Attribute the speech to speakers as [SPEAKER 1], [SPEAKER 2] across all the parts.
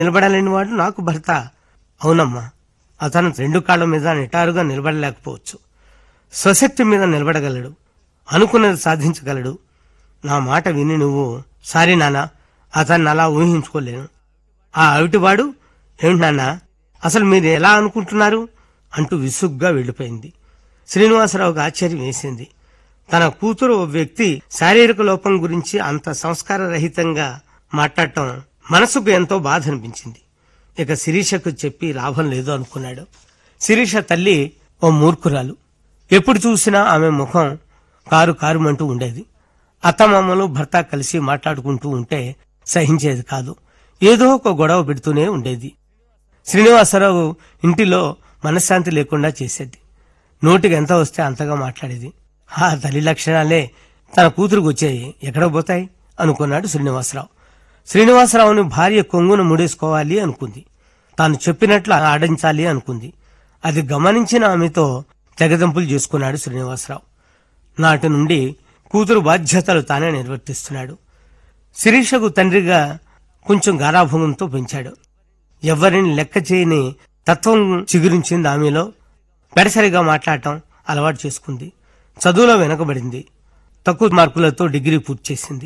[SPEAKER 1] నిలబడలేని వాడు నాకు భర్త అవునమ్మా అతను రెండు కాళ్ళ మీద నిటారుగా నిలబడలేకపోవచ్చు స్వశక్తి మీద నిలబడగలడు అనుకున్నది సాధించగలడు నా మాట విని నువ్వు సారీ నాన్న అతన్ని అలా ఊహించుకోలేను ఆ అవిటివాడు ఏమిటి నాన్న అసలు మీరు ఎలా అనుకుంటున్నారు అంటూ విసుగ్గా వెళ్ళిపోయింది శ్రీనివాసరావుకు ఆశ్చర్యం వేసింది తన కూతురు ఓ వ్యక్తి శారీరక లోపం గురించి అంత సంస్కార రహితంగా మాట్లాడటం మనసుకు ఎంతో బాధ అనిపించింది ఇక శిరీషకు చెప్పి లాభం లేదు అనుకున్నాడు శిరీష తల్లి ఓ మూర్ఖురాలు ఎప్పుడు చూసినా ఆమె ముఖం కారు కారుమంటూ ఉండేది అత్తమామలు భర్త కలిసి మాట్లాడుకుంటూ ఉంటే సహించేది కాదు ఏదో ఒక గొడవ పెడుతూనే ఉండేది శ్రీనివాసరావు ఇంటిలో మనశ్శాంతి లేకుండా చేసేది నోటికి ఎంత వస్తే అంతగా మాట్లాడేది ఆ తల్లి లక్షణాలే తన కూతురుకు వచ్చాయి ఎక్కడ పోతాయి అనుకున్నాడు శ్రీనివాసరావు శ్రీనివాసరావుని భార్య కొంగును ముడేసుకోవాలి అనుకుంది తాను చెప్పినట్లు ఆడించాలి అనుకుంది అది గమనించిన ఆమెతో తెగదంపులు చేసుకున్నాడు శ్రీనివాసరావు నాటి నుండి కూతురు బాధ్యతలు తానే నిర్వర్తిస్తున్నాడు శిరీషకు తండ్రిగా కొంచెం గారాభంగంతో పెంచాడు ఎవరిని లెక్క చేయని తత్వం చిగురించింది ఆమెలో పెడసరిగా మాట్లాడటం అలవాటు చేసుకుంది చదువులో వెనకబడింది తక్కువ మార్కులతో డిగ్రీ పూర్తి చేసింది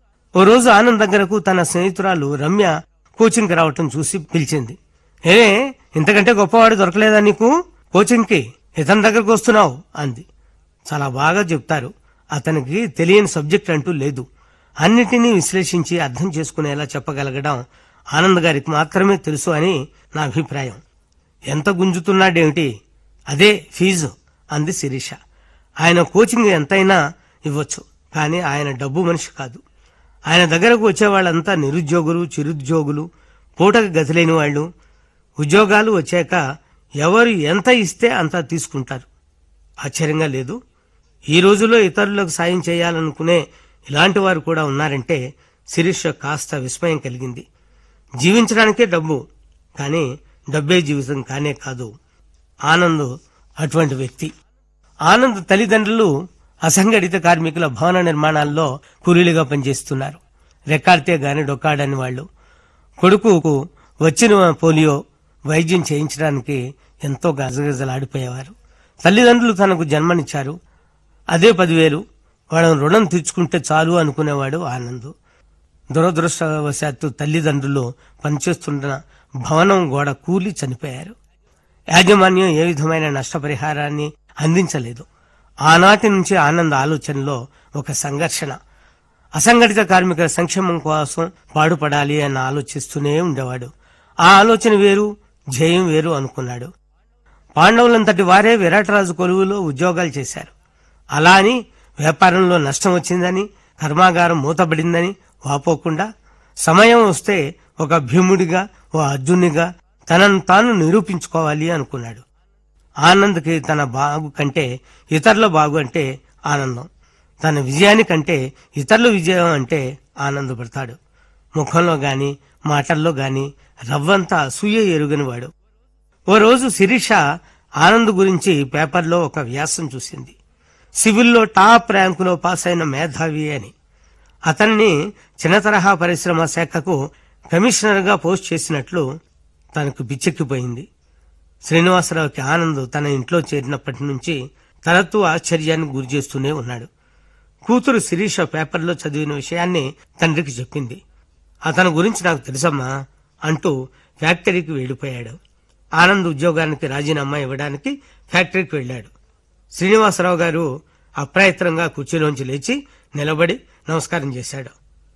[SPEAKER 1] ఓ రోజు ఆనంద్ దగ్గరకు తన స్నేహితురాలు రమ్య కోచింగ్కి రావటం చూసి పిలిచింది ఏ ఇంతకంటే గొప్పవాడు దొరకలేదా నీకు కోచింగ్కి ఇతని దగ్గరకు వస్తున్నావు అంది చాలా బాగా చెప్తారు అతనికి తెలియని సబ్జెక్ట్ అంటూ లేదు అన్నిటినీ విశ్లేషించి అర్థం చేసుకునేలా చెప్పగలగడం ఆనంద్ గారికి మాత్రమే తెలుసు అని నా అభిప్రాయం ఎంత గుంజుతున్నాడేమిటి అదే ఫీజు అంది శిరీష ఆయన కోచింగ్ ఎంతైనా ఇవ్వచ్చు కానీ ఆయన డబ్బు మనిషి కాదు ఆయన దగ్గరకు వచ్చే వాళ్ళంతా నిరుద్యోగులు చిరుద్యోగులు పూటకు గతిలేని వాళ్ళు ఉద్యోగాలు వచ్చాక ఎవరు ఎంత ఇస్తే అంత తీసుకుంటారు ఆశ్చర్యంగా లేదు ఈ రోజుల్లో ఇతరులకు సాయం చేయాలనుకునే ఇలాంటి వారు కూడా ఉన్నారంటే శిరీష కాస్త విస్మయం కలిగింది జీవించడానికే డబ్బు కానీ డబ్బే జీవితం కానే కాదు ఆనంద్ అటువంటి వ్యక్తి ఆనంద్ తల్లిదండ్రులు అసంఘటిత కార్మికుల భవన నిర్మాణాల్లో కూలీలుగా పనిచేస్తున్నారు రెక్కాడితే గాని డొక్కాడని వాళ్ళు కొడుకుకు వచ్చిన పోలియో వైద్యం చేయించడానికి ఎంతో గజగజలాడిపోయేవారు తల్లిదండ్రులు తనకు జన్మనిచ్చారు అదే పదివేలు వాళ్ళని రుణం తీర్చుకుంటే చాలు అనుకునేవాడు ఆనంద్ దురదృష్టవశాత్తు తల్లిదండ్రులు పనిచేస్తున్న భవనం గోడ కూలి చనిపోయారు యాజమాన్యం ఏ విధమైన నష్టపరిహారాన్ని అందించలేదు ఆనాటి నుంచి ఆనంద్ ఆలోచనలో ఒక సంఘర్షణ అసంఘటిత కార్మికుల సంక్షేమం కోసం పాడుపడాలి అని ఆలోచిస్తూనే ఉండేవాడు ఆ ఆలోచన వేరు ధ్యేయం వేరు అనుకున్నాడు పాండవులంతటి వారే విరాటరాజు కొలువులో ఉద్యోగాలు చేశారు అలా అని వ్యాపారంలో నష్టం వచ్చిందని కర్మాగారం మూతబడిందని వాపోకుండా సమయం వస్తే ఒక భీముడిగా ఓ అర్జునుడిగా తనను తాను నిరూపించుకోవాలి అనుకున్నాడు ఆనంద్కి తన బాగు కంటే ఇతరుల బాగు అంటే ఆనందం తన విజయానికంటే ఇతరుల విజయం అంటే ఆనందపడతాడు ముఖంలో గాని మాటల్లో గాని రవ్వంతా అసూయ ఎరుగనివాడు ఓ రోజు శిరీష ఆనంద్ గురించి పేపర్లో ఒక వ్యాసం చూసింది సివిల్లో టాప్ ర్యాంకులో పాస్ అయిన మేధావి అని అతన్ని చిన్న తరహా పరిశ్రమ శాఖకు కమిషనర్గా పోస్ట్ చేసినట్లు తనకు పిచ్చెక్కిపోయింది శ్రీనివాసరావుకి ఆనంద్ తన ఇంట్లో చేరినప్పటి నుంచి తరచూ ఆశ్చర్యానికి గురి చేస్తూనే ఉన్నాడు కూతురు శిరీష పేపర్లో చదివిన విషయాన్ని తండ్రికి చెప్పింది అతని గురించి నాకు తెలుసమ్మా అంటూ ఫ్యాక్టరీకి వెళ్లిపోయాడు ఆనంద్ ఉద్యోగానికి రాజీనామా ఇవ్వడానికి ఫ్యాక్టరీకి వెళ్ళాడు శ్రీనివాసరావు గారు అప్రయత్నంగా కుర్చీలోంచి లేచి నిలబడి నమస్కారం చేశాడు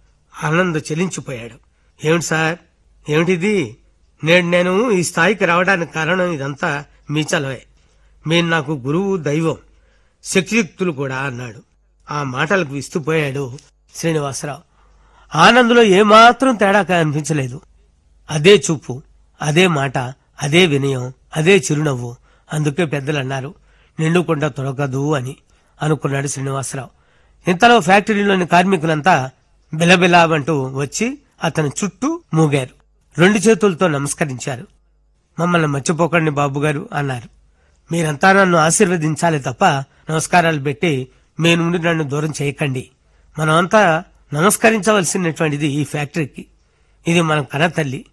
[SPEAKER 1] ఆనంద్ చెలించిపోయాడు ఏమిటి సార్ ఏమిటిది నేడు నేను ఈ స్థాయికి రావడానికి కారణం ఇదంతా మీ చలవే మీరు నాకు గురువు దైవం శక్తియుక్తులు కూడా అన్నాడు ఆ మాటలకు విస్తుపోయాడు శ్రీనివాసరావు ఆనందులో ఏమాత్రం తేడా కనిపించలేదు అదే చూపు అదే మాట అదే వినయం అదే చిరునవ్వు అందుకే పెద్దలు అన్నారు నిండుకుంట తొలగదు అని అనుకున్నాడు శ్రీనివాసరావు ఇంతలో ఫ్యాక్టరీలోని కార్మికులంతా బిలబిలామంటూ వచ్చి అతని చుట్టూ మూగారు రెండు చేతులతో నమస్కరించారు మమ్మల్ని మర్చిపోకండి బాబుగారు అన్నారు మీరంతా నన్ను ఆశీర్వదించాలి తప్ప నమస్కారాలు పెట్టి మీ నుండి నన్ను దూరం చేయకండి మనమంతా నమస్కరించవలసినటువంటిది ఈ ఫ్యాక్టరీకి ఇది మన కనతల్లి